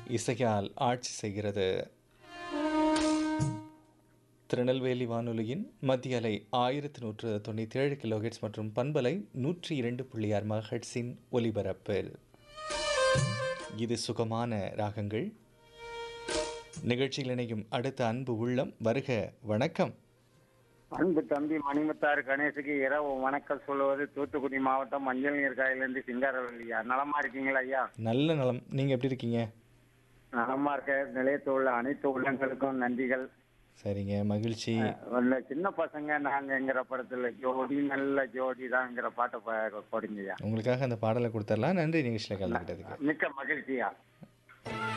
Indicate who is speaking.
Speaker 1: இசையால் ஆட்சி செய்கிறது திருநெல்வேலி வானொலியின் மத்திய அலை ஆயிரத்தி நூற்று தொண்ணூற்றி ஏழு கிலோஹெட்ஸ் மற்றும் பண்பலை நூற்றி இரண்டு புள்ளி ஆறு மகட்ஸின் ஒலிபரப்பில் இது சுகமான ராகங்கள் நிகழ்ச்சியில் இணையும் அடுத்த அன்பு உள்ளம் வருக வணக்கம்
Speaker 2: அன்பு தம்பி மணிமுத்தாறு கணேசுக்கு இரவு வணக்கம் சொல்லுவது தூத்துக்குடி மாவட்டம் மஞ்சள் நீர் காயிலிருந்து சிங்காரவல்லியா நலமா இருக்கீங்களா ஐயா
Speaker 1: நல்ல நலம் நீங்கள் எப்படி இருக்கீங்க
Speaker 2: நலமா இருக்க நிலையத்தில் உள்ள அனைத்து உள்ளங்களுக்கும் நன்றிகள்
Speaker 1: சரிங்க மகிழ்ச்சி
Speaker 2: உள்ள சின்ன பசங்க நாங்கங்கிற படத்துல ஜோடி நல்ல ஜோடி தான்ங்கிற பாட்டை பா- போடுங்கய்யா
Speaker 1: உங்களுக்காக அந்த பாடலை கொடுத்துடலாம் நன்றி நிகழ்ச்சியில் கலந்துக்கிட்டதுக்கு
Speaker 2: மிக்க மகிழ்ச்சியா